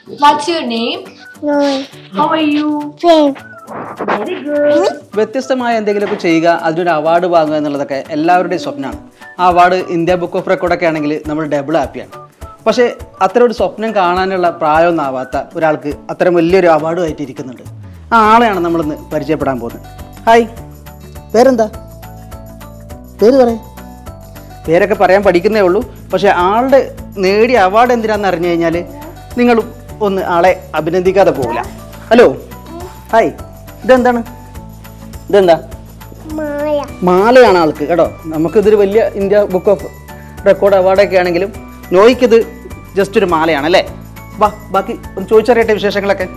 What's your name? No. How are you? Fame. Very good. വ്യത്യസ്തമായ എന്തെങ്കിലുമൊക്കെ ചെയ്യുക അതിനൊരു അവാർഡ് വാങ്ങുക എന്നുള്ളതൊക്കെ എല്ലാവരുടെയും സ്വപ്നമാണ് ആ അവാർഡ് ഇന്ത്യ ബുക്ക് ഓഫ് റെക്കോർഡൊക്കെ ആണെങ്കിൽ നമ്മൾ ഡബിൾ ഹാപ്പിയാണ് പക്ഷേ അത്തരം ഒരു സ്വപ്നം കാണാനുള്ള പ്രായമൊന്നും ആവാത്ത ഒരാൾക്ക് അത്തരം വലിയൊരു അവാർഡുമായിട്ട് ഇരിക്കുന്നുണ്ട് ആ ആളെയാണ് നമ്മളിന്ന് പരിചയപ്പെടാൻ പോകുന്നത് ഹായ് പേരെന്താ പേര് പറയേ പേരൊക്കെ പറയാൻ പഠിക്കുന്നേ ഉള്ളൂ പക്ഷേ ആളുടെ നേടിയ അവാർഡ് എന്തിനാന്ന് അറിഞ്ഞു കഴിഞ്ഞാൽ നിങ്ങളും ഒന്ന് ആളെ അഭിനന്ദിക്കാതെ പോകില്ല ഹലോ ഹായ് ഇതെന്താണ് ഇതെന്താ Maya. മാലയാണ് ആൾക്ക് കേട്ടോ നമുക്കിതൊരു വലിയ ഇന്ത്യ ബുക്ക് ഓഫ് റെക്കോർഡ് അവാർഡൊക്കെ ആണെങ്കിലും നോയ്ക്കിത് ജസ്റ്റ് ഒരു മാലയാണ് അല്ലേ വാ ബാക്കി ഒന്ന് ചോദിച്ചറിയട്ടെ വിശേഷങ്ങളൊക്കെ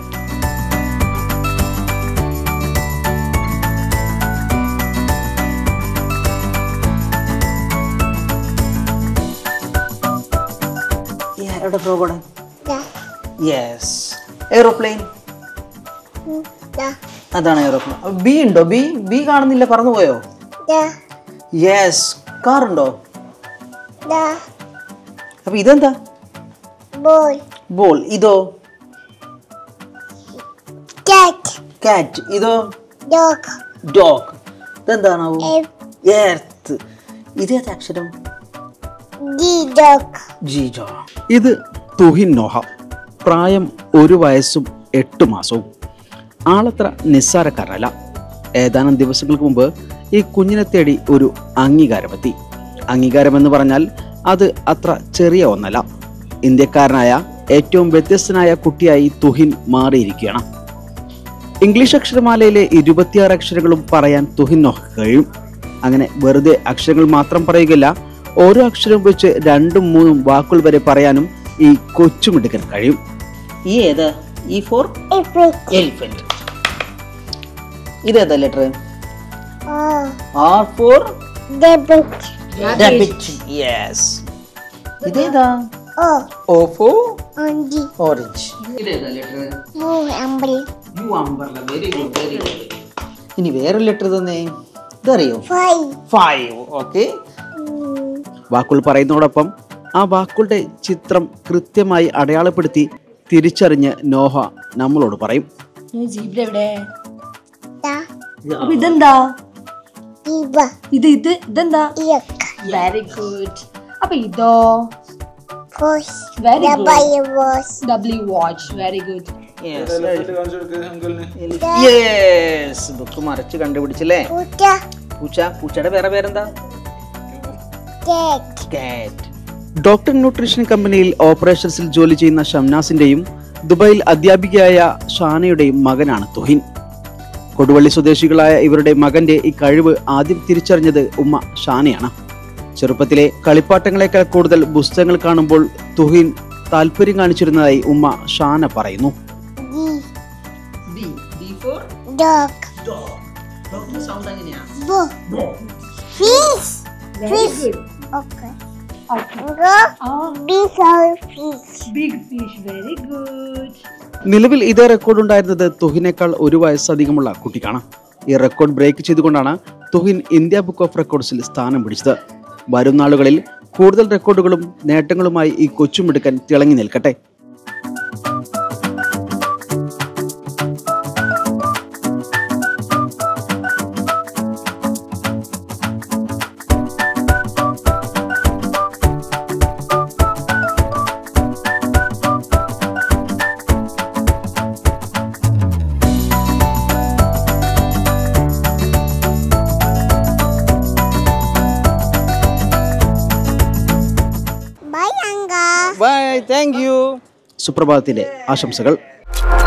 ആരുടെ programme Da. Yes aeroplane Da. അതാണ് എയ്റോപ്ലെയിൻ ബി ഉണ്ടോ ബി ബി കാണുന്നില്ല പറന്നുപോയോ Da. യെസ് കാർ ഉണ്ടോ Da. അപ്പൊ ഇതെന്താ Boy. ബോൾ ഇതോ Cat. കാറ്റ് ഇതോ Dog. ഡോഗ് ഇതെന്താണാവോ F. എർത്ത് ഇതേത് അക്ഷരം D. Dog. ജീജോ ഇത് തുഹിൻ നോഹ പ്രായം ഒരു വയസ്സും എട്ട് മാസവും ആളത്ര നിസ്സാരക്കാരനല്ല ഏതാനും ദിവസങ്ങൾക്ക് മുമ്പ് ഈ കുഞ്ഞിനെ തേടി ഒരു അംഗീകാരമെത്തി അംഗീകാരം എന്ന് പറഞ്ഞാൽ അത് അത്ര ചെറിയ ഒന്നല്ല ഇന്ത്യക്കാരനായ ഏറ്റവും വ്യത്യസ്തനായ കുട്ടിയായി തുഹിൻ മാറിയിരിക്കുകയാണ് ഇംഗ്ലീഷ് അക്ഷരമാലയിലെ ഇരുപത്തിയാറ് അക്ഷരങ്ങളും പറയാൻ തുഹിൻ നോഹയ്ക്ക് കഴിയും അങ്ങനെ വെറുതെ അക്ഷരങ്ങൾ മാത്രം പറയുകയില്ല ഓരോ അക്ഷരം വെച്ച് രണ്ടും മൂന്നും വാക്കുകൾ വരെ പറയാനും ഈ കൊച്ചുമിടുക്കൻ കഴിയും ഈ ഏത് ഈ ഫോർ Epic. എലിഫന്റ് ഇതേതാ letter Oh. R for Debit. Debit yes ഇതേതാ Oh. O for Andy. Orange ഇതേതാ letter Move. Umbrella. U umbrella very good very good ഇനി വേറെ ലെറ്റർ തന്നെ ഇതറിയോ Five. Five okay Mm. വാക്കുകൾ പറയുന്നതോടൊപ്പം ആ വാക്കുകളുടെ ചിത്രം കൃത്യമായി അടയാളപ്പെടുത്തി തിരിച്ചറിഞ്ഞ് നോഹ നമ്മളോട് പറയും ജീബ്ര എവിടെ Da. അപ്പൊ ഇതെന്താ Eva. ഇത് ഇത് ഇതെന്താ Yak. വെരി ഗുഡ് അപ്പൊ ഇതോ Push. Very the good. bio was. W watch very good yes book മറിച്ച് കണ്ടുപിടിച്ചില്ലേ Puta. പൂച്ച പൂച്ചയുടെ വേറെ പേരെന്താ Cat. കാറ്റ് ഡോക്ടർ ന്യൂട്രീഷൻ കമ്പനിയിൽ ഓപ്പറേഷൻസിൽ ജോലി ചെയ്യുന്ന ഷംനാസിന്റെയും ദുബായിൽ അധ്യാപികയായ ഷാനയുടെയും മകനാണ് തുഹിൻ കൊടുവള്ളി സ്വദേശികളായ ഇവരുടെ മകന്റെ ഈ കഴിവ് ആദ്യം തിരിച്ചറിഞ്ഞത് ഉമ്മ ഷാനയാണ് ചെറുപ്പത്തിലെ കളിപ്പാട്ടങ്ങളെക്കാൾ കൂടുതൽ പുസ്തകങ്ങൾ കാണുമ്പോൾ തുഹിൻ താല്പര്യം കാണിച്ചിരുന്നതായി ഉമ്മ ഷാന പറയുന്നു D. Dog. Bo. Fish. വെരി ഗുഡ് Okay. Go. Big old fish. Big fish very good നിലവിൽ ഇതേ റെക്കോർഡ് ഉണ്ടായിരുന്നത് തുഹിനേക്കാൾ ഒരു വയസ്സധികമുള്ള കുട്ടിക്കാണ് ഈ റെക്കോർഡ് ബ്രേക്ക് ചെയ്തുകൊണ്ടാണ് തുഹിൻ ഇന്ത്യ ബുക്ക് ഓഫ് റെക്കോർഡ്സിൽ സ്ഥാനം പിടിച്ചത് വരും നാളുകളിൽ കൂടുതൽ റെക്കോർഡുകളും നേട്ടങ്ങളുമായി ഈ കൊച്ചുമിടുക്കൻ തിളങ്ങി നിൽക്കട്ടെ Bye, Anga. Bye thank you സുപ്രഭാതത്തിന്റെ ആശംസകൾ